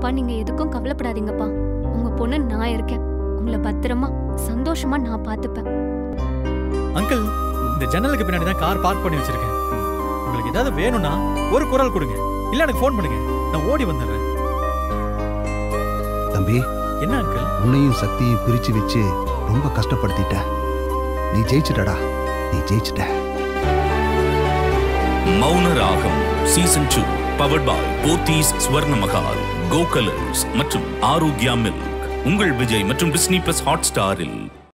அப்பா நீங்க எதுக்கும் கவலைப்படாதீங்கப்பா உங்க பொண்ணு நான் இருக்கேன் உங்களை பத்திரமா சந்தோஷமா நான் பாத்துப்பேன் அங்கிள் இந்த ஜன்னலுக்கு பின்னாடி தான் கார் பார்க் பண்ணி வச்சிருக்கேன் உங்களுக்கு ஏதாவது வேணும்னா ஒரு குரல் கொடுங்க இல்ல எனக்கு ஃபோன் பண்ணுங்க நான் ஓடி வந்துடுறேன் தம்பி என்ன அங்கிள் உன்னையும் சக்தியும் பிரிச்சு வச்சு ரொம்ப கஷ்டப்படுத்திட்ட நீ ஜெயிச்சிட்டடா நீ ஜெயிச்சிட்ட Mouna Ragam season two powered by Pothys Swarna Mahal Go Colors மற்றும் ஆரோக்கியா மில்க் உங்கள் விஜய் மற்றும் டிஸ்னி பிளஸ் ஹாட் ஸ்டாரில்